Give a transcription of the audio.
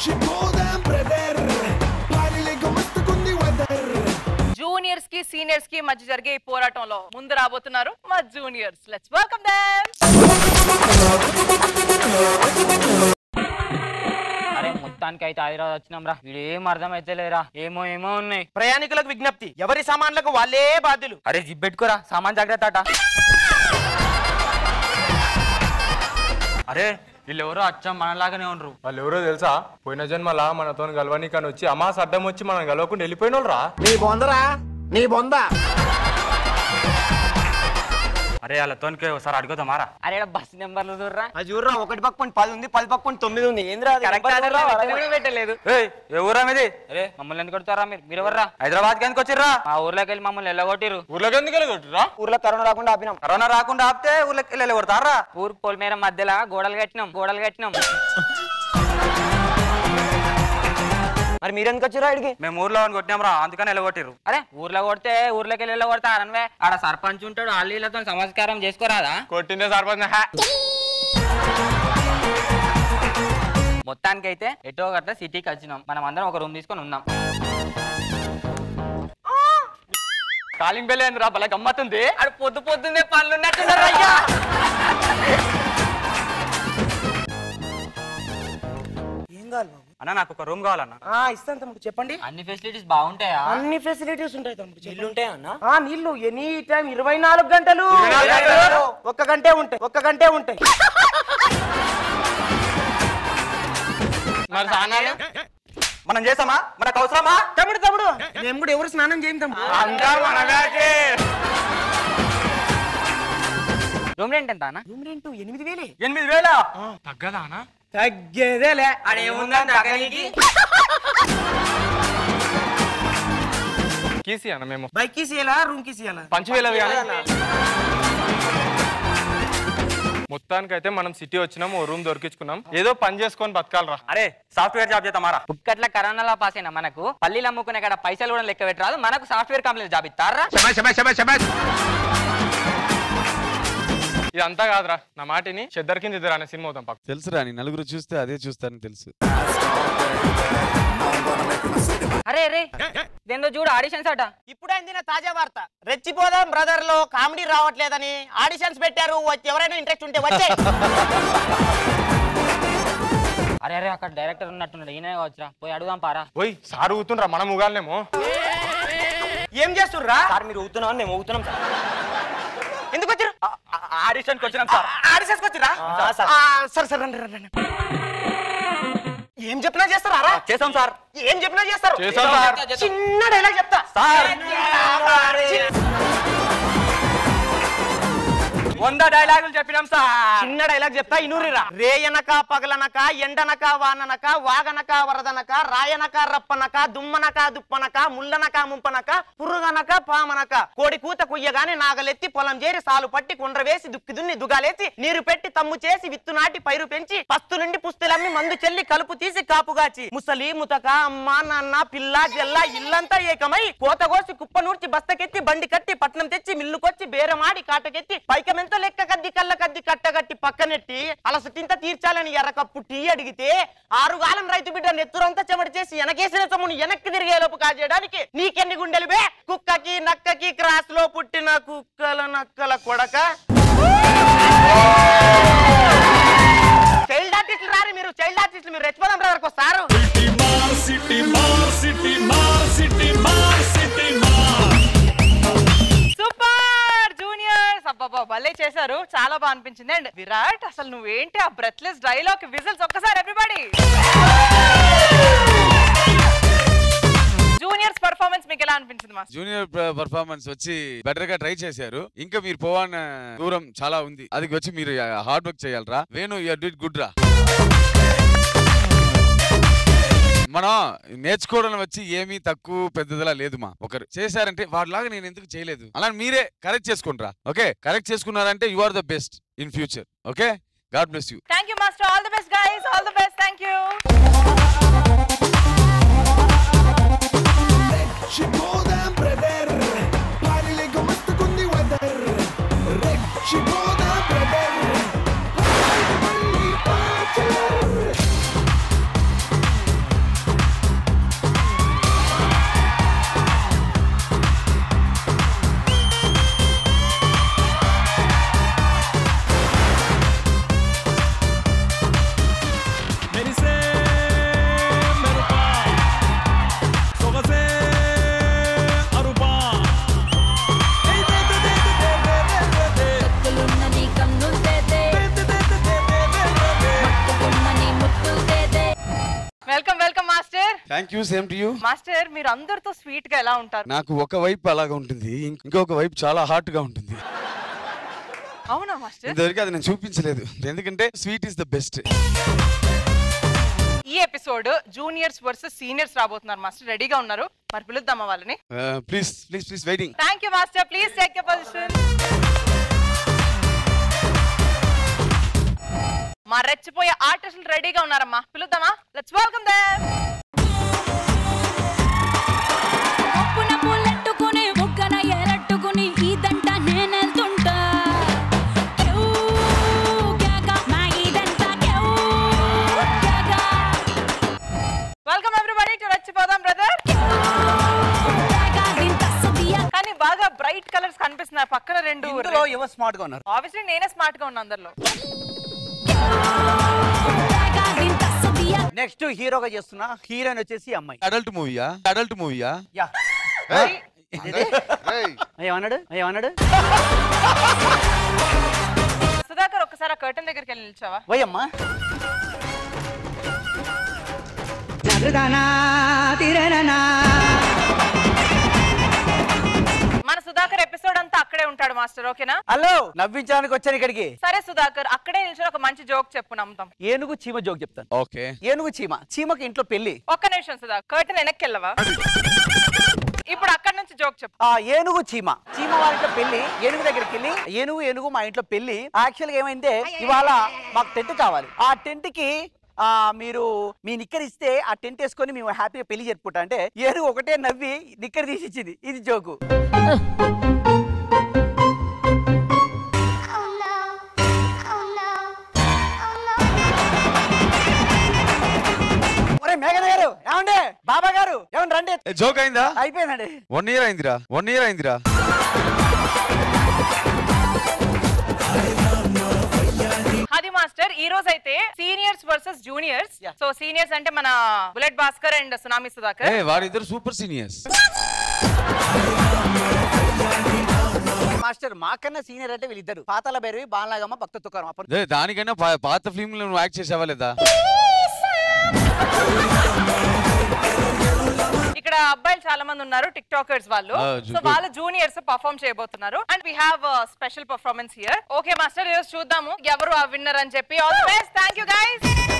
రెచ్చిపోదాం brother పారిలేక మస్తుకుంది weather juniors కి సీనియర్స్ కి మధ్య జరిగే ఈ పోరాటంలో ముందు రాబోతున్నారు మా జూనియర్స్ లెట్స్ వెల్కమ్ దెమ్ అరే మొత్తానికి అయితే హైదరాబాద్ వచ్చినాం రా వీడు ఏం అర్థం అయితే లేరా ఏమో ఏమో ఉన్నాయి ప్రయాణికులకు విజ్ఞప్తి ఎవరి సామాన్లకు వాళ్ళే బాధ్యులు అరే జిప్ పెట్టుకోరా సామాన్ జాగ్రత్త అట అరే వీళ్ళు ఎవరో అచ్చం మనలాగానే ఉండరు వాళ్ళు ఎవరో తెలుసా పోయిన జన్మలా మనతో గలవనీకని వచ్చి అమాస్ అడ్డం వచ్చి మనం గలవకుండా వెళ్ళిపోయిన వాళ్ళు రా నీ బొందరా నీ బొంద అరే వాళ్ళతోనికి ఒకసారి అడుగుతామారా అరే ఈడ బస్ నెంబర్లు చూడరా అది చూడరా ఒకటి పక్కన పది ఉంది పది పక్కన తొమ్మిది ఉంది ఏంద్రా అది? కరెక్ట్ పెట్టలేదు ఎవరా మీది అరే మమ్మల్ని ఎందుకు కొడతారా మీరు మీరు ఎవర్రా హైదరాబాద్ కి ఎందుకు వచ్చిర్రా మా ఊర్లోకి వెళ్ళి మమ్మల్ని వెళ్ళగొట్టిరు ఊర్లోకి ఎందుకు వెళ్ళగొట్టురా ఊర్లో కరోనా రాకుండా ఆపినాం కరోనా రాకుండా ఆపితే ఊర్లోకి వెళ్ళి కొడతారా ఊరు పొలిమేర మధ్యలో గోడలు కట్టినాం గోడలు కట్టినాం మరి మీరు ఎందుకు వచ్చారా ఇడికి మేము ఊర్లో కొట్టినాం రా అందుకని వెళ్ళగొట్టిరు అరే ఊర్లో కొడితే ఊర్లోకి వెళ్ళి వెళ్ళగొడతారనవే ఆడ సర్పంచ్ ఉంటాడు వాళ్ళతో సంస్కారం చేసుకోరాదా కొట్టిందే సర్పంచ్ హా. మొత్తానికి అయితే ఎటో గట్ల సిటీకి వచ్చినాం మనం అందరం ఒక రూమ్ తీసుకొని ఉన్నాం కాలింగ్ బెల్ ఏందిరా భలే గమ్మత్తుంది అది పొద్దు పొద్దున్నే పనులు ఉన్నట్టున్నారు అయ్యా ఏం కావాలి బాబు అన్న నాకు ఒక రూమ్ కావాలన్న ఆ, ఇస్తాను తమ్ముడు చెప్పండి అన్ని ఫెసిలిటీస్ బాగుంటాయా అన్ని ఫెసిలిటీస్ ఉంటాయి తమ్ముడు ఇల్లు ఉంటాయా అన్న ఆ నీళ్లు ఎనీ టైం ఇరవై నాలుగు గంటలు ఒక్క గంటే ఉంటాయి ఒక్క గంటే ఉంటాయి మరి సానాలు మనం చేసామా మనకు అవసరమా తమ్ముడు తమ్ముడు మేము కూడా ఎవరు స్నానం చేయం తమ్ముడు అందరూ మన బ్యాచే. రూమ్ రెంట్ ఎంత అన్న రూమ్ రెంట్ ఎనిమిది వేలే ఎనిమిది వేల తగ్గదానా తగ్గేదేలే కీసి అన్న మేము బైక్ కి సీయాలా రూమ్ కి సీయాలా పంచవేలవి కానీ మొత్తానికైతే మనం సిటీ వచ్చినాం ఓ రూమ్ దొరికించుకున్నాం ఏదో పని చేసుకొని బతకాలరా అరే సాఫ్ట్వేర్ జాబ్ చేద్దామారా పుక్కట్ల కరోనాలో పాస్ అయినా మనకు పల్లీలు అమ్ముకునే కాడ పైసలు కూడా లెక్క పెట్టరాదు మనకు సాఫ్ట్వేర్ కంపెనీ జాబ్ ఇస్తారా ఇదంతా కాదురా నా మాటిని చెద్దరి కింద ఇద్దరు అనే సినిమా అవుతాం పక్క తెలుసురా నీ నలుగురు చూస్తే అదే చూస్తారని తెలుసు అరే అరే ఇదేందో చూడు ఆడిషన్స్ అట ఇప్పుడు అందిన తాజా వార్త రెచ్చిపోదాం బ్రదర్ లో కామెడీ రావట్లేదని ఆడిషన్స్ పెట్టారు వచ్చి ఎవరైనా ఇంట్రెస్ట్ ఉంటే వచ్చే అరే అరే అక్కడ డైరెక్టర్ ఉన్నట్టున్నాడు ఈయన కావచ్చురా పోయి అడుగుదాం పారా పోయి సార్ ఊతుండ్రా మనం ఊగాలేమో ఏం చేస్తుర్రా సార్ మీరు ఊతున్నాం మేము ఊతున్నాం సార్ ఎందుకు వచ్చారు ఆడిషన్కి వచ్చినాం సార్ ఆడిషన్స్కి వచ్చిరా సరే సరే రండి రండి రండి. ఏం చెప్పినా చేస్తారా రా? చేసాం సార్ ఏం చెప్పినా చేస్తారు చేసాం సార్. చిన్న డైలాగ్ చెప్తా సార్ వంద డైలాగులు చెప్పినాం సార్ చిన్న డైలాగ్ చెప్తా ఇనూరిరా రేయనక పగలనక ఎండనక వాననక వాగనక వరదనక రాయనక రప్పనక దుమ్మనక దుప్పనక ముల్లనక ముంపనక పురుగనక పామనక కోడి కూత కుయ్యగానే నాగలెత్తి పొలం చేరి సాలు పట్టి కుండ్ర వేసి దుక్కి దున్ని దుగాలేసి నీరు పెట్టి తమ్ము చేసి విత్తు నాటి పైరు పెంచి పస్తు నుండి పుస్తులమ్మి మందు చెల్లి కలుపు తీసి కాపుగాచి ముసలి ముతక అమ్మ నాన్న పిల్ల జల్ల ఇల్లంతా ఏకమై కోతగోసి కుప్ప నూర్చి బస్తకెత్తి బండి కట్టి పట్నం తెచ్చి మిల్లుకొచ్చి బేరమాడి కాటకెత్తి పైకమెంత లెక్క కద్ది కళ్ళ కద్ది కట్టగట్టి పక్కనెట్టి అలసటింత తీర్చాలని ఎర్రకప్పు టీ అడిగితే ఆరుగాలం రైతు బిడ్డ నెత్తురంతా చెమటి చేసి వెనకేసిన సొమ్ముని వెనక్కి తిరిగే లోపు కాజేయడానికి నీకెన్ని గుండెలు బే కుక్కకి నక్కకి క్రాస్ లో పుట్టిన కుక్కల నక్కల కొడక చైల్డ్ ఆర్టిస్టులు రారు మీరు చైల్డ్ ఆర్టిస్టులు మీరు రెచ్చిపోదాం బ్రదర్కి వస్తారు సూపర్ జూనియర్స్ అబ్బాబా భలే చేశారు చాలా బాగా అనిపించింది అండ్ విరాట్ అసలు నువ్వేంటి ఆ బ్రెత్లెస్ డైలాగ్ విజిల్స్ ఒక్కసారి ఎవ్రీబడి జూనియర్స్ పర్ఫార్మెన్స్ మీకు ఎలా అనిపించింది మాస్టర్ జూనియర్ పర్ఫార్మెన్స్ వచ్చి బెటర్ గా ట్రై చేశారు ఇంకా మీరు పోవాన దూరం చాలా ఉంది అది వచ్చి మీరు హార్డ్ వర్క్ చేయాలరా వేణు యూఆర్ డిడ్ గుడ్ రా మనం నేర్చుకోవడం వచ్చి ఏమీ తక్కువ పెద్దదిలా లేదు మా ఒకరు చేశారంటే వాడిలాగా నేను ఎందుకు చేయలేదు అలా మీరే కరెక్ట్ చేసుకుంటారా ఓకే కరెక్ట్ చేసుకున్నారంటే you are the best in future okay God bless you thank you master all the best guys all the best thank you రెచ్చిపోదాం బ్రదర్ పారిలేక మస్తుకుంది వెదర్ రెచ్చిపోదాం బ్రదర్ మళ్ళీ పాచర్ thank you same to you master మీరు అందరితో sweet గా ఎలా ఉంటారు నాకు ఒక వైపు అలాగా ఉంటుంది ఇం- ఇంకొక వైపు చాలా హార్ట్ గా ఉంటుంది అవునా మాస్టర్ ఇంతవరకు అది నేను చూపించలేదు ఎందుకంటే స్వీట్ ఇస్ ద బెస్ట్ ఈ ఎపిసోడ్ జూనియర్స్ వర్సెస్ సీనియర్స్ రాబోతున్నారు మాస్టర్ రెడీగా ఉన్నారు మరి పిలుద్దామా వాళ్ళని please please please waiting thank you master please take you position మా రెచ్చిపోయే ఆర్టిస్టులు రెడీగా ఉన్నారమ్మా పిలుద్దామా లెట్స్ వెల్కమ్ దేమ్ ఒప్పున పూలెట్టుకుని బుగ్గన ఎరట్టుకుని ఇదంట నేనెళ్తుంటా కేవ్ కేక, మా ఇదంతా కేవ్ కేక. వెల్కమ్ ఎవ్రీబడి టు రెచ్చిపోదాం బ్రదర్ కేక, గింత సదియా. కానీ బాగా బ్రైట్ కలర్స్ కనిపిస్తున్నాయి పక్కన రెండు ఇందులో ఎవరు స్మార్ట్ గా ఉన్నారు ఆబ్వియస్లీ నేనే స్మార్ట్ గా ఉన్నా అందరిలో కేక, గింత సదియా. నెక్స్ట్ హీరోగా చేస్తున్న హీరోయిన్ వచ్చేసి ఈ అమ్మాయి అడల్ట్ మూవీయా అడల్ట్ మూవీయా యా ఏంటిది? ఏమన్నాడు ఏమన్నాడు సుధాకర్ ఒక్కసారి ఆ కర్టన్ దగ్గరికి వెళ్ళి నిల్చావా పోయమ్మా మన సుధాకర్ ఎపిసోడ్ అంతా అక్కడే ఉంటాడు మాస్టర్ ఓకేనా హలో నవ్వించడానికి వచ్చాను ఇక్కడికి సరే సుధాకర్ అక్కడే నిల్చొని ఒక మంచి జోక్ చెప్పు నమ్ముతాం ఏనుగు చీమ జోక్ చెప్తాను ఓకే ఏనుగు చీమ చీమకి ఇంట్లో పెళ్లి ఒక్క నిమిషం సుధాకర్ కర్టన్ వెనక్కి వెళ్ళవా ఇప్పుడు అక్కడ నుంచి జోక్ చెప్పు ఆ ఏనుగు చీమ చీమ వాళ్ళ ఇంట్లో పెళ్లి ఏనుగు దగ్గరికి వెళ్ళి ఏనుగు ఏనుగు మా ఇంట్లో పెళ్లి యాక్చువల్ గా ఏమైందే ఇవాళ మాకు టెంట్ కావాలి ఆ టెంట్ కి ఆ మీరు మీ నిక్కర్ ఇస్తే ఆ టెంట్ వేసుకొని మేము హ్యాపీగా పెళ్లి జరుపుకుంటా అంటే ఏనుగు ఒకటే నవ్వి నిక్కర్ తీసి ఇచ్చింది ఇది జోకు ఒరే మేఘన గారు ఏమండి బాబా గారు ఏమండి రండి జోక్ అయిందా అయిపోయిందండి వన్ ఇయర్ అయిందిరా వన్ ఇయర్ అయిందిరా అది మాస్టర్ ఈ రోజు అయితే seniors versus juniors Yeah. So seniors అంటే మన bullet Bhaskar and tsunami Sudhakar ఏ వారిద్దరు సూపర్ సీనియర్స్ మాస్టర్ మాకన్నా సీనియర్ అంటే వీళ్ళిద్దరు పాతాల భైరవి బాలనాగమ్మ భక్త తుకారం అప్పుడు ఏ, దానికైనా పా- పాత ఫిల్మ్ లో నువ్వు యాక్ట్ చేసావా లేదా ఇక్కడ అబ్బాయిలు చాలా మంది ఉన్నారు టిక్ టాకర్స్ వాళ్ళు Ah, సో good. వాళ్ళు జూనియర్స్ పర్ఫామ్ చేయబోతున్నారు and we have special performance here okay master ఈరోజు చూద్దాము ఎవరు ఆ విన్నర్ అని చెప్పి all the best thank you guys